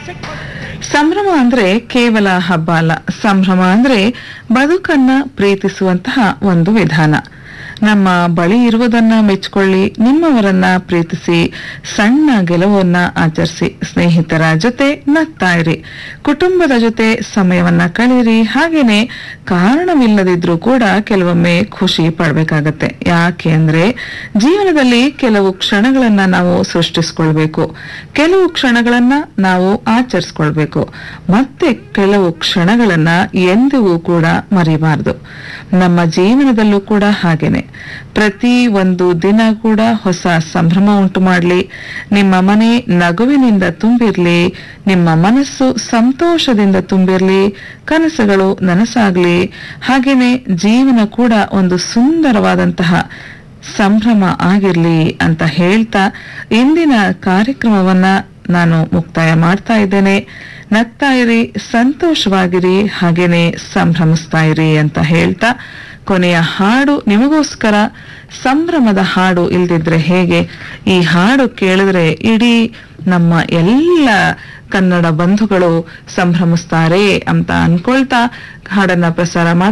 ಸಂಭ್ರಮ ಅಂದ್ರೆ ಕೇವಲ ಹಬ್ಬ ಅಲ್ಲ ಸಂಭ್ರಮ ಅಂದ್ರೆ ಬದುಕನ್ನ ಪ್ರೀತಿಸುವಂತಹ ಒಂದು ವಿಧಾನ ನಮ್ಮ ಬಳಿ ಇರುವುದನ್ನ ಮೆಚ್ಚಿಕೊಳ್ಳಿ ನಿಮ್ಮವರನ್ನ ಪ್ರೀತಿಸಿ ಸಣ್ಣ ಗೆಲುವನ್ನ ಆಚರಿಸಿ ಸ್ನೇಹಿತರ ಜೊತೆ ನಗ್ತಾ ಇರಿ ಕುಟುಂಬದ ಜೊತೆ ಸಮಯವನ್ನ ಕಳೀರಿ ಹಾಗೇನೆ ಕಾರಣವಿಲ್ಲದಿದ್ರೂ ಕೂಡ ಕೆಲವೊಮ್ಮೆ ಖುಷಿ ಪಡ್ಬೇಕಾಗತ್ತೆ ಯಾಕೆ ಅಂದ್ರೆ ಜೀವನದಲ್ಲಿ ಕೆಲವು ಕ್ಷಣಗಳನ್ನ ನಾವು ಸೃಷ್ಟಿಸ್ಕೊಳ್ಬೇಕು ಕೆಲವು ಕ್ಷಣಗಳನ್ನ ನಾವು ಆಚರಿಸ್ಕೊಳ್ಬೇಕು ಮತ್ತೆ ಕೆಲವು ಕ್ಷಣಗಳನ್ನ ಎಂದಿಗೂ ಕೂಡ ಮರಿಬಾರದು ನಮ್ಮ ಜೀವನದಲ್ಲೂ ಕೂಡ ಹಾಗೇನೆ ಪ್ರತಿ ಒಂದು ದಿನ ಕೂಡ ಹೊಸ ಸಂಭ್ರಮ ಉಂಟು ಮಾಡಲಿ ನಿಮ್ಮ ಮನೆ ನಗುವಿನಿಂದ ತುಂಬಿರ್ಲಿ ನಿಮ್ಮ ಮನಸ್ಸು ಸಂತೋಷದಿಂದ ತುಂಬಿರ್ಲಿ ಕನಸುಗಳು ನನಸಾಗ್ಲಿ ಹಾಗೇನೆ ಜೀವನ ಕೂಡ ಒಂದು ಸುಂದರವಾದಂತಹ ಸಂಭ್ರಮ ಆಗಿರ್ಲಿ ಅಂತ ಹೇಳ್ತಾ ಇಂದಿನ ಕಾರ್ಯಕ್ರಮವನ್ನ ನಾನು ಮುಕ್ತಾಯ ಮಾಡ್ತಾ ಇದ್ದೇನೆ ನಗ್ತಾ ಇರಿ ಸಂತೋಷವಾಗಿರಿ ಹಾಗೇನೆ ಸಂಭ್ರಮಿಸ್ತಾ ಇರಿ ಅಂತ ಹೇಳ್ತಾ ಕೊನೆಯ ಹಾಡು ನಿಮಗೋಸ್ಕರ ಸಂಭ್ರಮದ ಹಾಡು ಇಲ್ದಿದ್ರೆ ಹೇಗೆ ಈ ಹಾಡು ಕೇಳಿದ್ರೆ ಇಡೀ ನಮ್ಮ ಎಲ್ಲ ಕನ್ನಡ ಬಂಧುಗಳು ಸಂಭ್ರಮಿಸ್ತಾರೆ ಅಂತ ಅನ್ಕೊಳ್ತಾ ಹಾಡನ್ನ ಪ್ರಸಾರ ಮಾಡ್ತಾ